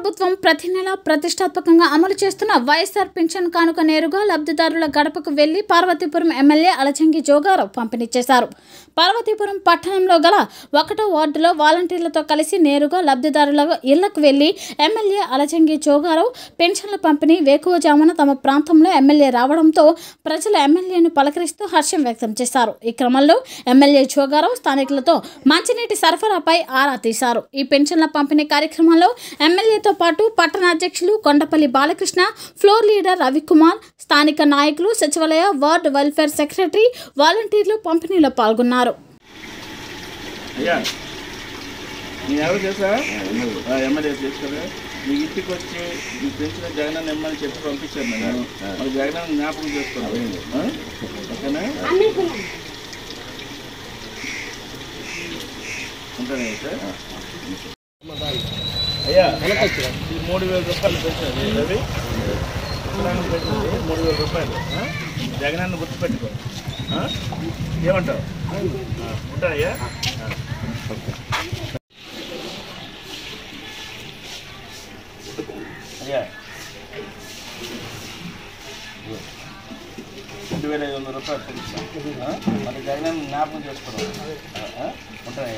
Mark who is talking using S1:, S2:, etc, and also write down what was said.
S1: ప్రభుత్వం ప్రతి నెల ప్రతిష్టాత్మకంగా అమలు చేస్తున్న వైఎస్ఆర్ పింఛన్ కానుక నేరుగా లబ్ధిదారుల గడపకు వెళ్లి పార్వతీపురం ఎమ్మెల్యే అలచంగి జోగారావు పంపిణీ చేశారు పార్వతీపురం పట్టణంలో గల ఒకటో వార్డులో వాలంటీర్లతో కలిసి నేరుగా లబ్ధిదారుల ఇళ్లకు వెళ్లి ఎమ్మెల్యే అలచంగి జోగారావు పెన్షన్ల పంపిణీ వేకువజామున తమ ప్రాంతంలో ఎమ్మెల్యే రావడంతో ప్రజలు ఎమ్మెల్యేను పలకరిస్తూ హర్షం వ్యక్తం చేశారు ఈ క్రమంలో ఎమ్మెల్యే జోగారావు స్థానికులతో మంచినీటి సరఫరాపై ఆరా తీశారు ఈ పెన్షన్ల పంపిణీ కార్యక్రమంలో ఎమ్మెల్యేతో పాటు పట్టణ అధ్యక్షులు కొండపల్లి బాలకృష్ణ ఫ్లోర్ లీడర్ రవికుమార్ స్థానిక నాయకులు సచివాలయ వార్డు వెల్ఫేర్ సెక్రటరీ వాలంటీర్లు పంపిణీలో పాల్గొన్నారు
S2: అయ్యా నీ ఎవరు తెలుసా ఆ, ఎమ్మెల్యే తెలుసు కదా మీ ఇంటికి వచ్చి మీ పెంచిన జగన్ అన్న ఎమ్మెల్యే చెప్పి పంపించారు మేడం మరి జగన్ అన్న జ్ఞాపకం చేసుకోండి ఆ? ఓకేనా ఉంటానే సార్ అయ్యా ఈ మూడు వేల రూపాయలు పెంచారు రవి ఎకరానికి పెట్టింది మూడు వేల రూపాయలు ఆ? జగన్ అన్న గుర్తుపెట్టుకో ఆ? ఏమంటావు ఆ, ఉంటానయ్యా ఆ. అయ్యా రెండు వేల ఐదు వందల రూపాయలు తెలుసా మరి జగన్ జ్ఞాపకం చేసుకోవడం ఉంటాయా